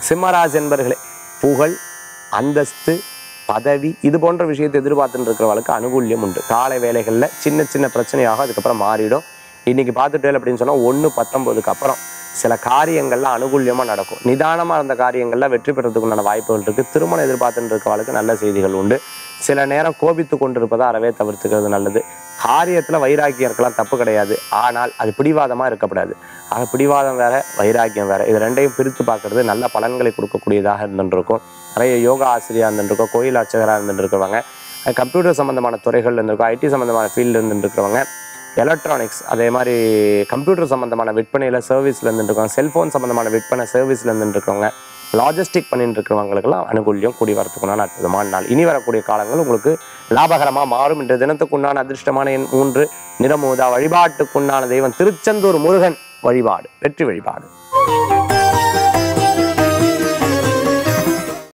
சிம்மராசி என்பர்களே புகழ் அந்தஸ்து பதவி இது போன்ற விஷயத்தை எதிர்பார்த்துட்டு இருக்கிறவங்களுக்கு அனுகூல்யம் உண்டு காலை வேலைகளில் சின்ன சின்ன பிரச்சனையாக அதுக்கப்புறம் மாறிடும் இன்னைக்கு பார்த்துட்டே அப்படின்னு சொன்னால் ஒன்று பத்தொம்போதுக்கு அப்புறம் சில காரியங்கள்லாம் அனுகூல்யமாக நடக்கும் நிதானமாக இருந்த காரியங்கள்லாம் வெற்றி பெறதுக்கு உண்டான வாய்ப்புகள் இருக்குது திருமணம் எதிர்பார்த்துட்டு இருக்கவங்களுக்கு நல்ல செய்திகள் உண்டு சில நேரம் கோபித்து கொண்டிருப்பதை அறவே தவிர்த்துக்கிறது நல்லது காரியத்தில் வைராக்கியம் இருக்கலாம் தப்பு கிடையாது ஆனால் அது பிடிவாதமாக இருக்கக்கூடாது ஆக பிடிவாதம் வேற வைராக்கியம் வேற இது ரெண்டையும் பிரித்து பார்க்கறது நல்ல பலன்களை கொடுக்கக்கூடியதாக இருந்துருக்கும் நிறைய யோகா ஆசிரியராக இருந்துருக்கோம் கோயில் அர்ச்சகராக இருந்துருக்கிறவங்க கம்ப்யூட்டர் சம்மந்தமான துறைகள் இருந்திருக்கும் ஐடி சம்மந்தமான ஃபீல்டு இருந்துருக்கிறவங்க எலக்ட்ரானிக்ஸ் அதே மாதிரி கம்ப்யூட்டர் சம்மந்தமான விற்பனையில் சர்வீஸில் இருந்துருக்கவங்க செல்ஃபோன் சம்மந்தமான விற்பனை சர்வீஸில் இருந்துருக்கவங்க லாஜிஸ்டிக் பண்ணிட்டு இருக்கிறவங்களுக்கெல்லாம் அனுகூல்யம் கூடி வரத்துக்குண்டான அற்புதமான நாள் இனி வரக்கூடிய காலங்கள் உங்களுக்கு லாபகரமாக மாறும் இன்றைய தினத்துக்குண்டான அதிர்ஷ்டமான எண் மூன்று நிறமூதா வழிபாட்டுக்குண்டான தெய்வம் திருச்செந்தூர் முருகன் வழிபாடு வெற்றி வழிபாடு